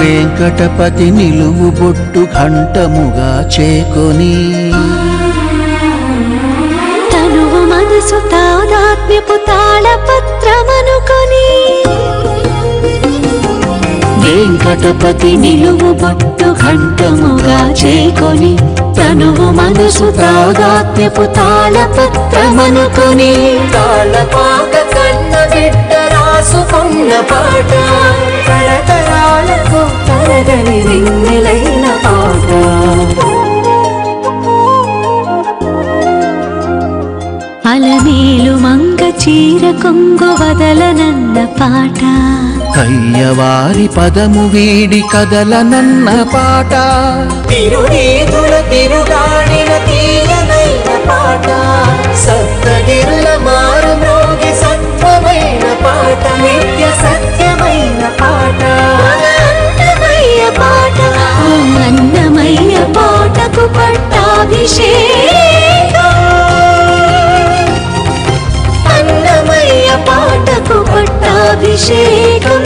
వెంకటపతి నిలువు బొట్టు ఘంటముగా చేకొని తనువు మనసు తాదాత్మ్యపు తాళపత్రమనుకొని వెంకటపతి నిలువు బొట్టు ఘంటముగా చేకొని తనువు మనసు తాదాత్మ్యపు తాళపత్రమనుకొని తాళపాక కన్న బిడ్డ రాసుకున్న పాట తరతరాలకు తరగని రింగిలైన పాట అలమేలు మంగ చీర కొంగు వదలనన్న పాట కయ్యవారి పదము వీడి కదలనన్న పాట తిరునీతుల తిరుగాడిన తీయనైన పాట సప్తగిరుల మారు మ్రోగి సత్వమైన పాట నిత్య సత్యమైన పాట అన్నమయ్య పాట ఆ అన్నమయ్య పాటకు పట్టాభిషేకం అన్నమయ్య పాటకు పట్టాభిషేకం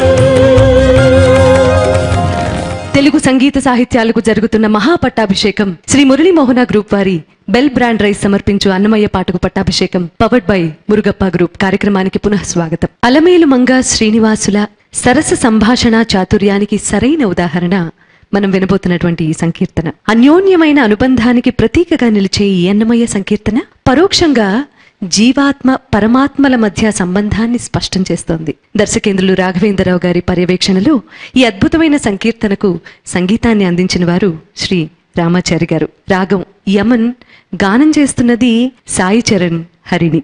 తెలుగు సంగీత సాహిత్యాలకు జరుగుతున్న మహాపట్టాభిషేకం శ్రీ మురళీమోహన గ్రూప్ వారి బెల్ బ్రాండ్ రైస్ సమర్పించు అన్నమయ్య పాటకు పట్టాభిషేకం పవర్డ్ బై మురుగప్ప గ్రూప్ కార్యక్రమానికి పునః స్వాగతం అలమేలు మంగ శ్రీనివాసుల సరస సంభాషణ చాతుర్యానికి సరైన ఉదాహరణ మనం వినబోతున్నటువంటి ఈ సంకీర్తన అన్యోన్యమైన అనుబంధానికి ప్రతీకగా నిలిచే ఈ అన్నమయ్య సంకీర్తన పరోక్షంగా జీవాత్మ పరమాత్మల మధ్య సంబంధాన్ని స్పష్టం చేస్తోంది దర్శకేంద్రులు రాఘవేంద్రరావు గారి పర్యవేక్షణలో ఈ అద్భుతమైన సంకీర్తనకు సంగీతాన్ని అందించిన వారు శ్రీ రామాచారి గారు రాగం యమన్ గానం చేస్తున్నది సాయి చరణ్ హరిణి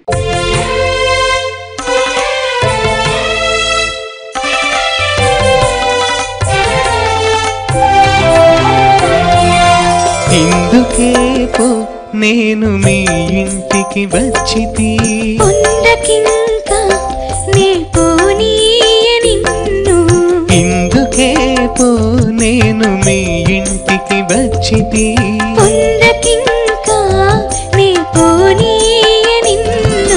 ఇందుకే పో నేను మీ ఇంటికి వచ్చితి పొందకింకా నే పోనీయ నిన్ను ఇందుకే పో నేను మీ ఇంటికి వచ్చితి పొందకింకా నే పోనీయ నిన్ను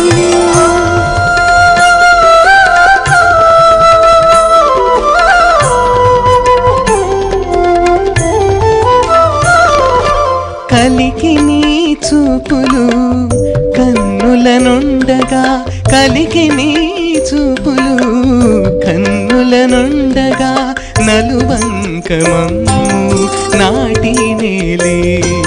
కలికి నీ చూపులు కన్నుల నుండగా కలికి నీ చూపులు కన్నుల నుండగా నలువంకమమ్ము నాటి నేలే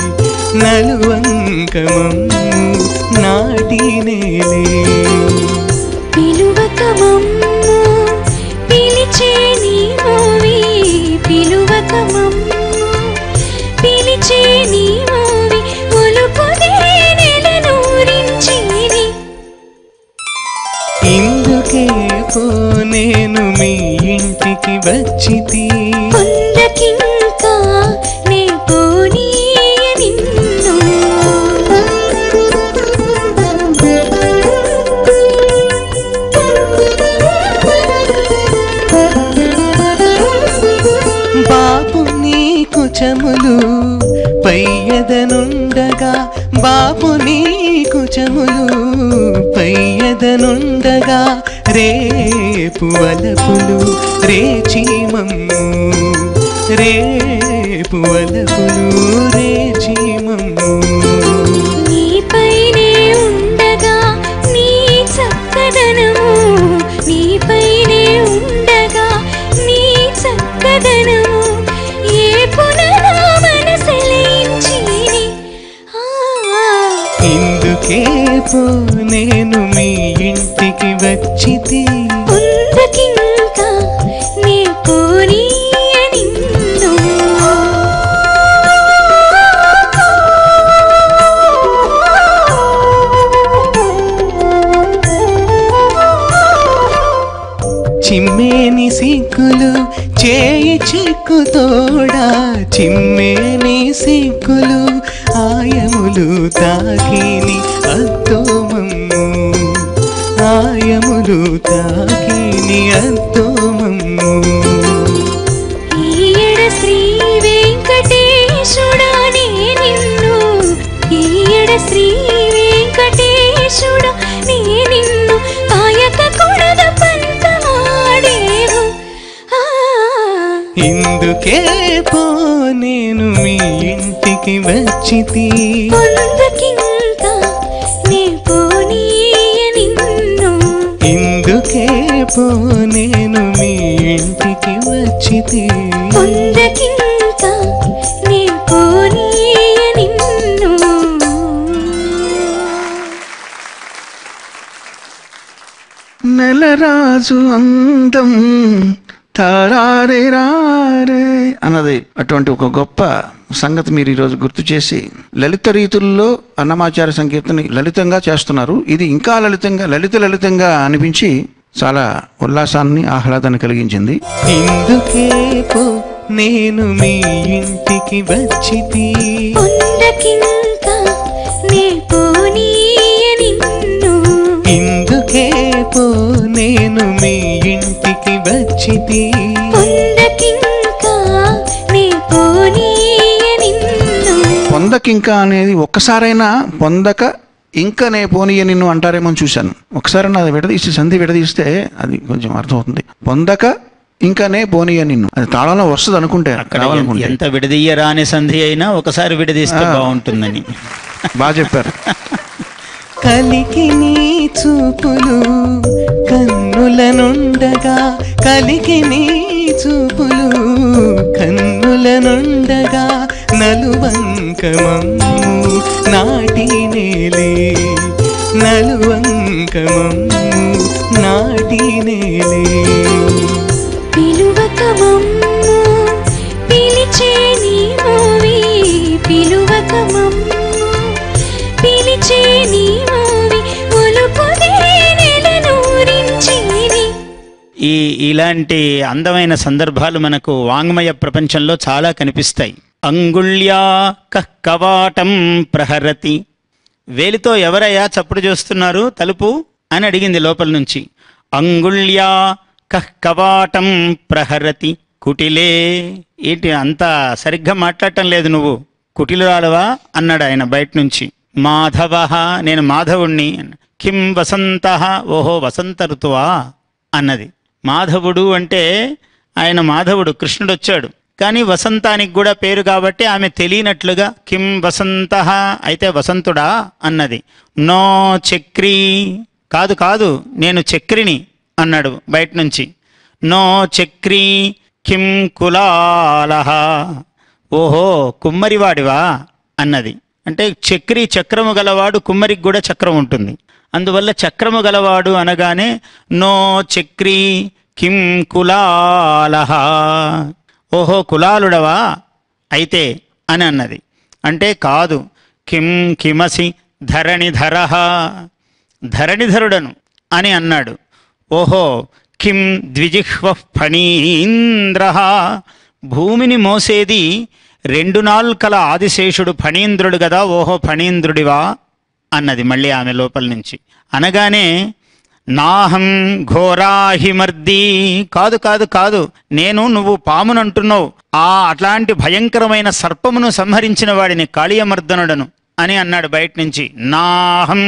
నలువంకమమ్ము నాటి నేలే పిలువక మమ్ము పిలిచే నీ మోవి పిలువక మమ్ము పిలిచే నీ మోవి ఒలుపుదే నెలనూరించిని ఇందుకే పో నేను మీ ఇంటికి వచ్చితి పొందకింకా నే పోనీయ నిన్ను బాపు నీ కుచములు పయ్యదనుండగా బాపు నీ కుచములు పయ్యదనుండగా రేపు వలపులు రేచీమమ్ము రేపు వలపులు రేచీమమ్ము నీపైనే ఉండగా నీ చక్కదనము నీపైనే ఉండగా నీ చక్కదనము ఏ పునరా మనసలించిని ఇందుకే పో నేను మీ ఇంటికి వచ్చితి ఉందకింకా నే పోనీయ నిన్ను చిమ్మేని సిగ్గులు చేయి చిక్కుతోడా చిమ్మేని సిగ్గులు ఆయములు తాకిని అద్దోమమ్ము ఆయములు తాకిని అద్దోమమ్ము ఈయడ శ్రీ వెంకటేశుడా నే నిన్ను ఈయడ శ్రీ వెంకటేశుడా నే నిన్ను కాయక కొడద పంతమాడేవు ఆ ఇందుకే పో నేను మీ ఇంటికి వచ్చితి పొందకింకా నే పోనీయ నిన్ను ఇందుకే పో నేను మీ ఇంటికి వచ్చితి పొందకింకా నే పోనీయ నిన్ను నెలరాజు అందం తారారే రారే అన్నది అటువంటి ఒక గొప్ప సంగతి మీరు ఈరోజు గుర్తు చేసి లలిత రీతుల్లో అన్నమాచార్య సంకీర్తన లలితంగా చేస్తున్నారు ఇది ఇంకా లలితంగా లలిత లలితంగా అనిపించి చాలా ఉల్లాసాన్ని ఆహ్లాదాన్ని కలిగించింది ఇందుకే పో నేను మీ ఇంటికి వచ్చితి పొందకింకా నే పోనీయ నిన్ను ఇందుకే పో నేను మీ ఇంటికి వచ్చితి పొందకింకా నే పోనీయ నిన్ను పొందకింక అనేది ఒక్కసారైనా పొందక ఇంకా నే పోనీయ నిన్ను అంటారేమో అని చూశాను ఒకసారి అది విడదీసి సంధి విడదీస్తే అది కొంచెం అర్థమవుతుంది పొందక ఇంకానే పోనీయ నిన్ను అది తాళంలో వస్తుంది అనుకుంటే అక్కడ రావాలనుకుంటే ఎంత విడదీయరాని సంధి అయినా ఒకసారి విడదీస్తే ఆ. బాగుంటుందని బాగా చెప్పారు కలికి నీ చూపులు కన్నుల నుండగా కలికి నీ చూపులు కన్నుల నుండగా నలువంకమమ్ము నాటి నేలే నలువంకమమ్ము నాటి నేలే పిలువక మమ్ము పిలిచే నీవోవి పిలువక మమ్ము పిలిచే నీవోవి ఒలుపుదే నెలనూరించేది ఈ ఇలాంటి అందమైన సందర్భాలు మనకు వాంగ్మయ ప్రపంచంలో చాలా కనిపిస్తాయి అంగుళ్యా కవాటం ప్రహరతి వేలితో ఎవరయ్యా చప్పుడు చేస్తున్నారు తలుపు అని అడిగింది లోపల నుంచి అంగుళ్యా కవాటం ప్రహరతి కుటిలే ఏంటి అంత సరిగ్గా మాట్లాడటం లేదు నువ్వు కుటిలురాలవా అన్నాడు ఆయన బయట నుంచి మాధవ నేను మాధవుణ్ణి కిం వసంత ఓహో వసంత ఋతువా అన్నది మాధవుడు అంటే ఆయన మాధవుడు కృష్ణుడు వచ్చాడు కానీ వసంతానికి కూడా పేరు కాబట్టి ఆమె తెలియనట్లుగా కిం వసంత అయితే వసంతుడా అన్నది నో చక్రీ కాదు కాదు నేను చక్రిని అన్నాడు బయట నుంచి నో చక్రీ కిం కులాలహ ఓహో కుమ్మరివాడివా అన్నది అంటే చక్రి చక్రము గలవాడు కుమ్మరికి కూడా చక్రం ఉంటుంది అందువల్ల చక్రము గలవాడు అనగానే నో చక్రి కిం కులాలహ ఓహో కులాలుడవా అయితే అని అన్నది అంటే కాదు కిం కిమసి ధరణిధరః ధరణిధరుడను అని అన్నాడు ఓహో కిం ద్విజిహ్వ ఫణీంద్ర భూమిని మోసేది రెండు నాల్కల ఆదిశేషుడు ఫణీంద్రుడు కదా ఓహో ఫణీంద్రుడివా అన్నది మళ్ళీ ఆమె లోపల నుంచి అనగానే నాహం ఘోరాహిమర్ది కాదు కాదు కాదు నేను నువ్వు పామునంటున్నావు ఆ అట్లాంటి భయంకరమైన సర్పమును సంహరించిన వాడిని కాళీయమర్దనుడను అని అన్నాడు బయట నుంచి నాహం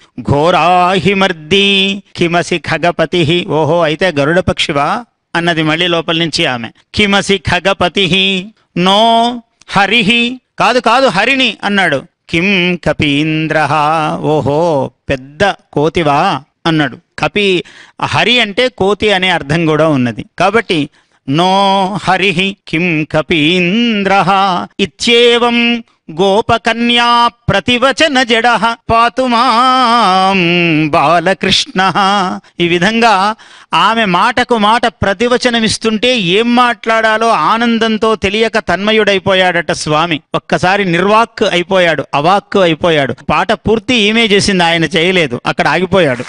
ఘోరాహిమర్ది కిమసి ఖగపతి ఓహో అయితే గరుడ పక్షివా అన్నది మళ్ళీ లోపల నుంచి ఆమె కిమసి ఖగపతి నో హరిహి కాదు కాదు హరిని అన్నాడు కిం కపీంద్ర ఓహో పెద్ద కోతివా అన్నాడు కపి హరి అంటే కోతి అనే అర్థం కూడా ఉన్నది కాబట్టి నో హరి కిం కపీంద్ర ఇత్యేవం గోపకన్యా ప్రతివచన జడ పాతు మాం బాలకృష్ణ ఈ విధంగా ఆమె మాటకు మాట ప్రతివచనమిస్తుంటే ఏం మాట్లాడాలో ఆనందంతో తెలియక తన్మయుడైపోయాడట స్వామి ఒక్కసారి నిర్వాక్ అయిపోయాడు అవాక్కు అయిపోయాడు పాట పూర్తి ఈమె చేసింది ఆయన చేయలేదు అక్కడ ఆగిపోయాడు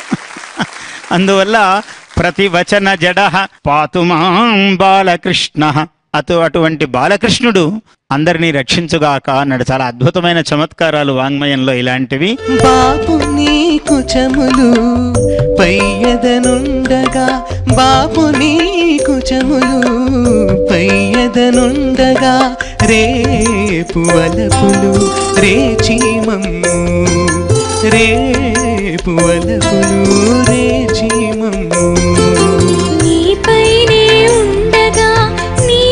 అందువల్ల ప్రతివచన జడ పాతు మాం బాలకృష్ణ అటు అటువంటి బాలకృష్ణుడు అందరినీ రక్షించుగాక అన్నాడు చాలా అద్భుతమైన చమత్కారాలు వాంగ్మయంలో ఇలాంటివి బాపు నీ కుచములు పయ్యదనుండగా బాపు నీ కుచములు పయ్యదనుండగా రేపు వలపులు రేచీమమ్ము రేపు వలపులు రేచీమమ్ము నీపైనే ఉండగా నీ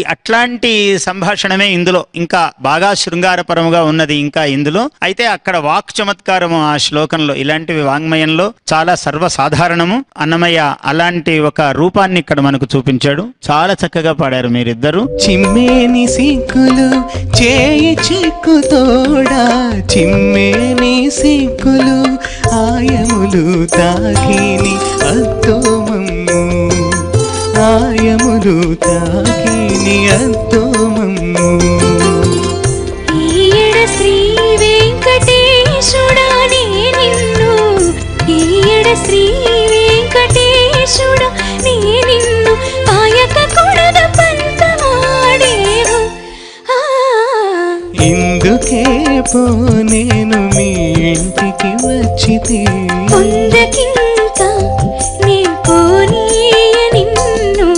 అట్లాంటి సంభాషణమే ఇందులో ఇంకా బాగా శృంగారపరముగా ఉన్నది ఇంకా ఇందులో అయితే అక్కడ వాక్ చమత్కారము ఆ శ్లోకంలో ఇలాంటివి వాంగ్మయంలో చాలా సర్వసాధారణము అన్నమయ్య అలాంటి ఒక రూపాన్ని ఇక్కడ మనకు చూపించాడు చాలా చక్కగా పాడారు మీరిద్దరు చిమ్మేని సిగ్గులు చేయి చిక్కుతోడా చిమ్మేని సిగ్గులు ఆయములు తాకిని అద్దోమమ్ము ఆయములు తాకిని అద్దోమమ్ము ఈయడ శ్రీ వెంకటేశుడా నే నిన్ను ఈయడ శ్రీ వెంకటేశుడా నే నిన్ను పాయక కొడద పంతమాడేవు ఆ ఇందుకే పో నేను మీ ఇంటికి వచ్చితే పొందకింత నే పోనీయ నిన్ను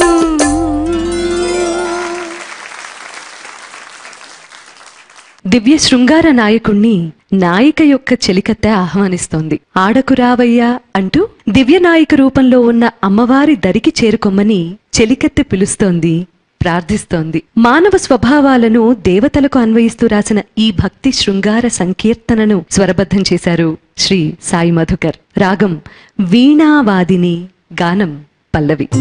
దివ్య శృంగార నాయకుణ్ణి నాయిక యొక్క చెలికత్తె ఆహ్వానిస్తోంది ఆడకు రావయ్యా అంటూ దివ్య నాయిక రూపంలో ఉన్న అమ్మవారి దరికి చేరుకొమ్మని చెలికత్తె పిలుస్తోంది ప్రార్థిస్తోంది మానవ స్వభావాలను దేవతలకు అన్వయిస్తూ రాసిన ఈ భక్తి శృంగార సంకీర్తనను స్వరబద్ధం చేశారు శ్రీ సాయి మధుకర్ రాగం వీణావాదిని గానం పల్లవి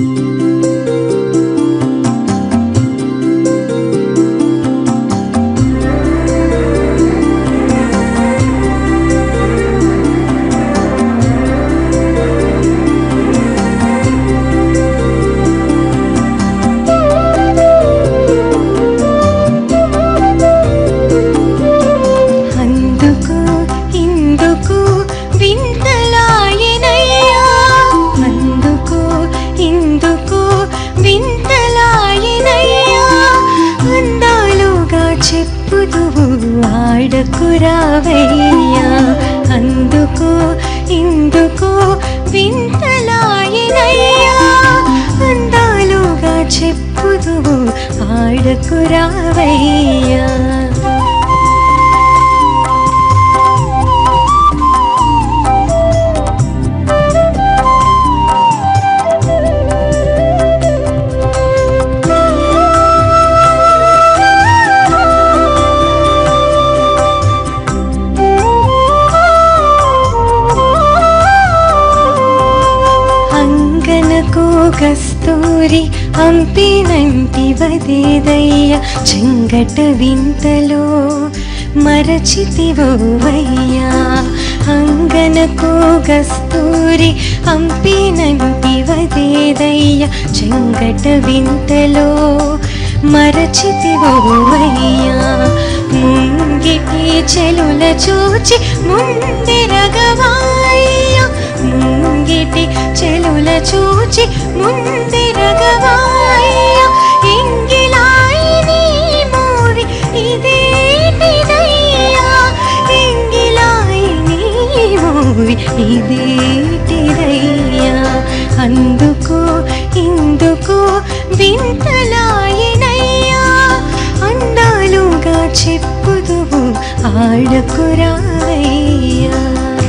అందుకు ఇందుకు వింతలాయనయ్యా అందుకు ఇందుకు వింతలాయనయ్యా అందాలుగా చెప్పుదువు ఆడకు రావయ్యా అందుకు ఇందుకు వింతలాయనయ్యా అందాలుగా చెప్పుదువు ఆడకు రావయ్యా అంగనకు కస్తూరి అంపినంటి వదేదయ్య చెంగట వింతలో మరచితివయ్యా అంగనకు కస్తూరి అంపినంటి వదేదయ్య చెంగట వింతలో మరచితివయ్యా ముంగిటి చెలుల చూచి ముందెరగవాయ్యా ముంగిటి చెలుల చూచి ముందెరగవాయ్యా ఎంగిలాయి నీ మూవి ఇదేటిదయ్యా ఎంగిలాయి నీ మూవి ఇదేటిదయ్యా అందుకు ఇందుకు వింతలాయనయ్యా అందాలుగా చెప్పుదువు ఆడకురాయ్యా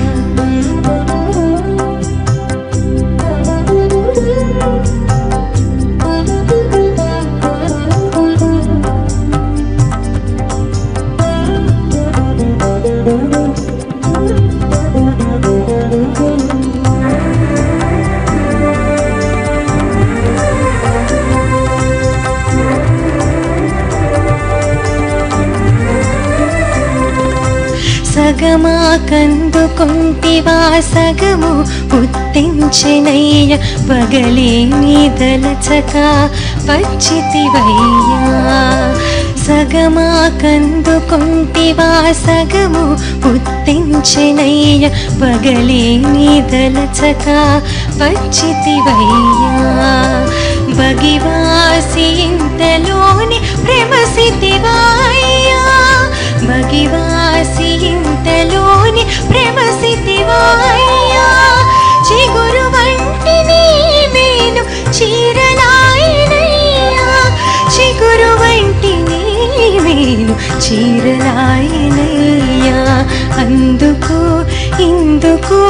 సగమా కందుకొంటివా సగము పుత్తించెనయ్య పగలే నీదలచక పచ్చితివయ్యా సగమా కందుకొంటివా సగము పుత్తించెనయ్య పగలే నీదలచక పచ్చితివయ్యా బగివాసి ఇంతలోని ప్రేమసితివాయ్యా బగివాసి ఇంతలోని ప్రేమసితివాయ్యా చిగురు వంటి నీ మేను చీరలాయనయ్యా చిగురు వంటి నీ మేను చీరలాయనయ్యా అందుకు ఇందుకు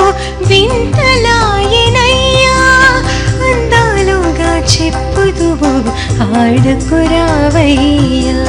వింతలాయనయ్యా అందాలుగా చెప్పుదువు ఆడుకురావయ్యా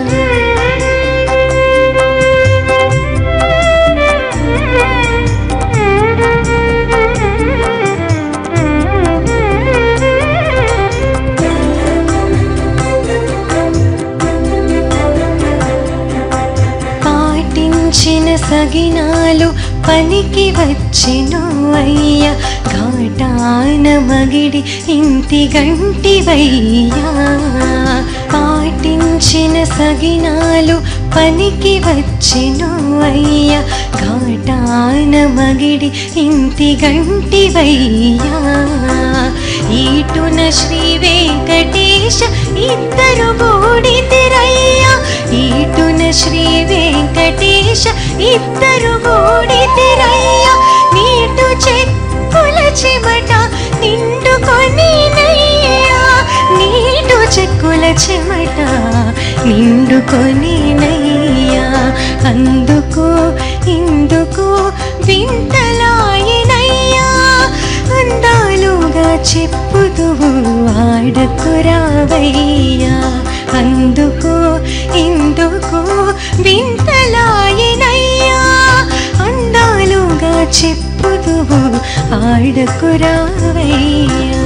పాటించిన సగినాలు పనికి వచ్చెను అయ్యా కాటాన మగిడి ఇంటి గంటివయ్యా పాటించిన సగినాలు పనికి వచ్చెను అయ్యా కాటాన మగిడి ఇంటి గంటివయ్యా ఈటున శ్రీ వెంకటేశ ఇద్దరు గూడితిరయ్యా ఈటున శ్రీ వెంకటేశ ఇద్దరు గూడితిరయ్యా నీటు చెక్కుల చెమట నిండుకొని నయ్యా నీటు చెక్కుల చెమట నిండుకొని నయ్యా అందుకు ఇందుకు వింతలాయనయ్యా అందాలుగా చెప్పుదువు ఆడకురావయ్యా అందుకు ఇందుకు వింతలాయనయ్యా అందాలుగా చెప్పుదువు ఆడకురావయ్యా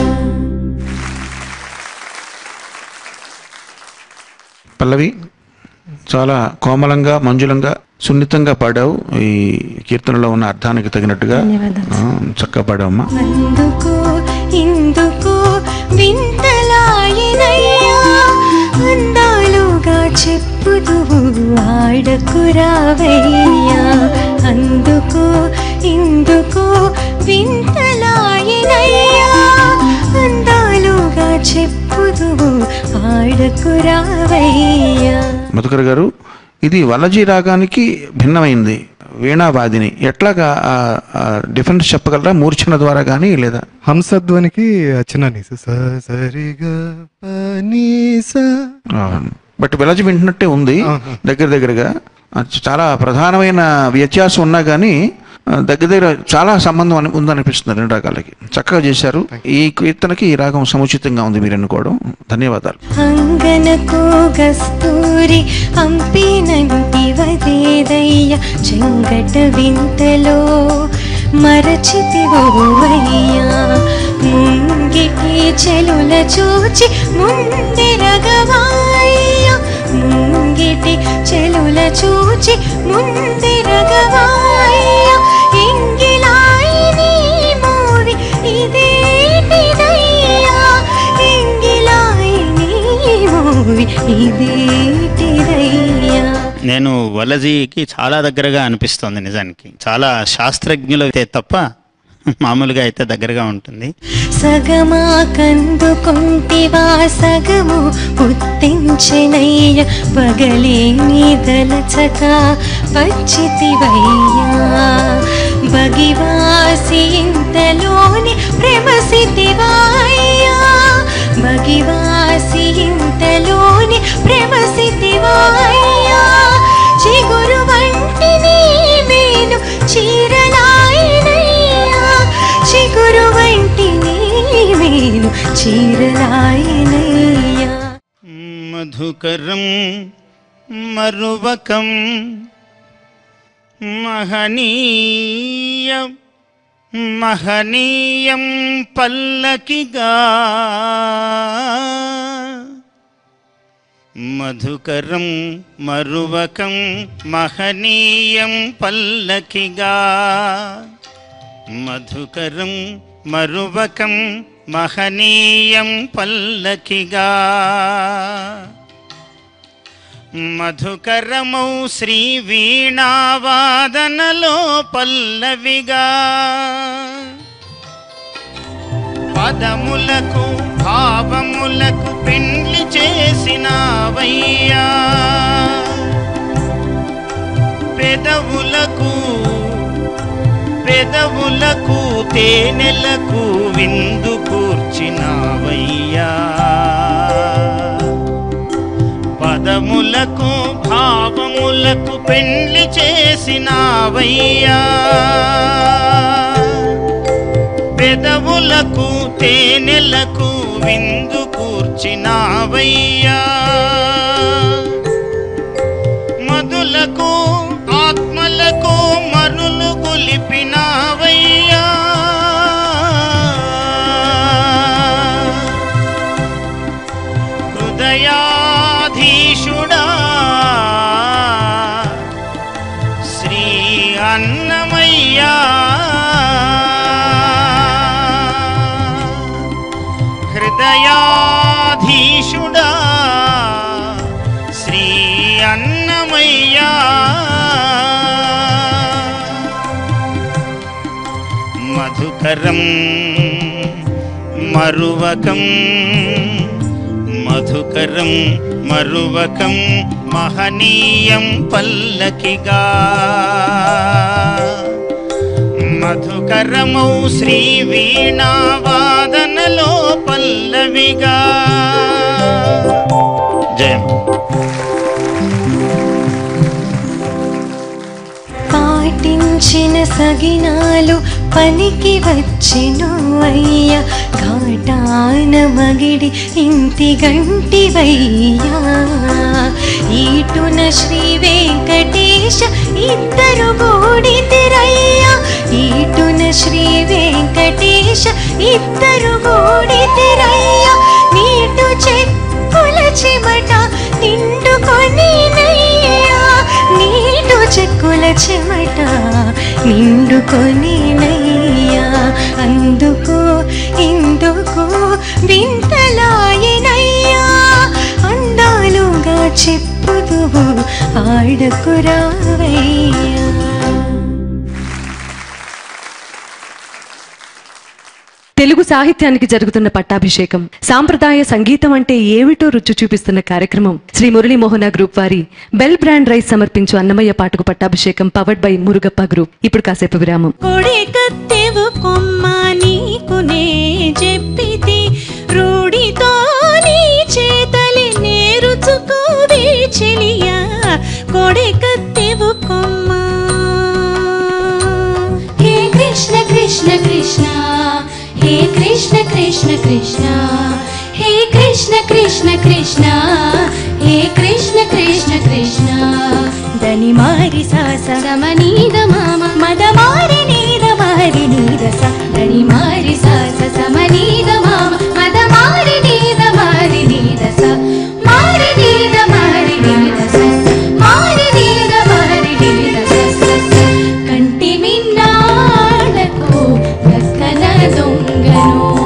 పల్లవి చాలా కోమలంగా మంజులంగా సున్నితంగా పాడావు ఈ కీర్తనలో ఉన్న అర్థానికి తగినట్టుగా ఆ, చక్కగా పాడావమ్మా అందుకు ఇందుకు వింతలాయనయ్యా అందాలుగా చెప్పుదువు ఆడకురావయ్యా అందుకు ఇందుకు వింతలాయనయ్యా అందాలుగా చెప్పుదువు ఆడకురావయ్యా మధుకర్ గారు ఇది వలజీ రాగానికి భిన్నమైంది వీణావాదిని ఎట్లాగా డిఫరెన్స్ చెప్పగలరా మూర్ఛన ద్వారా కానీ లేదా హంసధ్వనికి చిన్న నీసు స సరిగా పనీస ఆ, బట్ వెలజి వింటున్నట్టే ఉంది ఆహా. దగ్గర దగ్గరగా అది చాలా ప్రధానమైన వ్యత్యాసం ఉన్నా కానీ ఆ, దగ్గర దగ్గర చాలా సంబంధం అని ఉందనిపిస్తుంది రెండు రకాలకి చక్కగా చేశారు ఈ కీర్తనకి ఈ రాగం సముచితంగా ఉంది మీరు అనుకోవడం ధన్యవాదాలు అంగనకు గస్తూరి అంపినంటి వదేదయ్య చెంగట వింతలో మరచితివోవయ్యా ముంగిటి చెలుల చూచి ముందెరగవాయ్యా ముంగిటి చెలుల చూచి ముందెరగవాయ్యా ఎంగిలాయి నీ మూవి ఇదేటిదయ్యా ఎంగిలాయి నీ మూవి ఇదేటిదయ్యా నేను వలజీకి చాలా దగ్గరగా అనిపిస్తోంది నిజానికి చాలా శాస్త్రజ్ఞులు అయితే తప్ప మామూలుగా అయితే దగ్గరగా ఉంటుంది సగమా కందుకొంటివా సగము పుట్టించెనయ్య పగలే నీదలచక వచ్చితివయ్యా బగివాసి ఇంతలోని ప్రేమసితివాయ్యా బగివాసి ఇంతలోని ప్రేమసితివాయ్యా చిగురు వంటి నీ మేను చీరలాయనయ్యా చిగురు వంటి నీ మేను చీరలాయనయ్యా మధుకరం మరువకం మహనీయం మహనీయం పల్లకిగా మధుకరం మరువకం మహనీయం పల్లకిగా మధుకరం మరువకం మహనీయం పల్లకిగా మధుకరమౌ శ్రీ వీణావాదనలో పల్లవిగా పదములకు భావములకు పెండ్లి చేసినవయ్యా పెదవులకు పెదవులకు తేనెలకు విందు కూర్చినవయ్యా పదములకు భావములకు పెండ్లి చేసినవయ్యా పెదవులకు తేనెలకు విందు కూర్చినవయ్యా కూర్చినావయ్యా మధులకు ఆత్మలకు మరులు గొలిపినావయ్యా హృదయాధీశుడా శ్రీ అన్నమయ్యా హృదయాధీశుడా శ్రీ అన్నమయ్యా మధుకరం మరువకం మధుకరం మరువకం మహనీయం పల్లకిగా మధుకరమౌ శ్రీ వీణావాదనలో పల్లవిగా జయం పాటించిన సగినాలు పనికి వచ్చెను అయ్య ఘాటాన మగిడి ఇంటి గంటివయ్యా ఈటున శ్రీ వెంకటేశ ఇద్దరు గూడితిరయ్యా ఈటున శ్రీ వెంకటేశ ఇద్దరు గూడితిరయ్యా నీటు చెక్కుల చెమట నిండుకొని నయ్యా నీటు చెక్కుల చెమట నిండుకొని నయ్యా అందుకు ఇందుకు వింతలాయనయ్యా అందాలుగా చెప్పుదువు ఆడకురావయ్యా తెలుగు సాహిత్యానికి జరుగుతున్న పట్టాభిషేకం సాంప్రదాయ సంగీతం అంటే ఏమిటో రుచి చూపిస్తున్న కార్యక్రమం శ్రీ మురళీ మోహన గ్రూప్ వారి బెల్ బ్రాండ్ రైస్ సమర్పించు అన్నమయ్య పాటకు పట్టాభిషేకం పవర్డ్ బై మురుగప్ప గ్రూప్ ఇప్పుడు కాసేపు విరామం కొడే కత్తెవు కొమ్మ నీకు నే చెప్పితి రూఢితో నీ చేతలి నేరుచుకోవే చెలియా కొడే కత్తెవు కొమ్మ హే కృష్ణ కృష్ణ కృష్ణ హే కృష్ణ కృష్ణ కృష్ణ హే కృష్ణ కృష్ణ కృష్ణ హే కృష్ణ కృష్ణ కృష్ణ దని మారి సాస సమనీద మామ మద మారి నీద మారి నీద స దని మారి సాస సమనీద మామ మద మారి నీద మారి నీద స మారి నీద మారి నీద స మారి నీద మారి నీద స స స కంటి మిన్నాడకు గక్కన దొంగను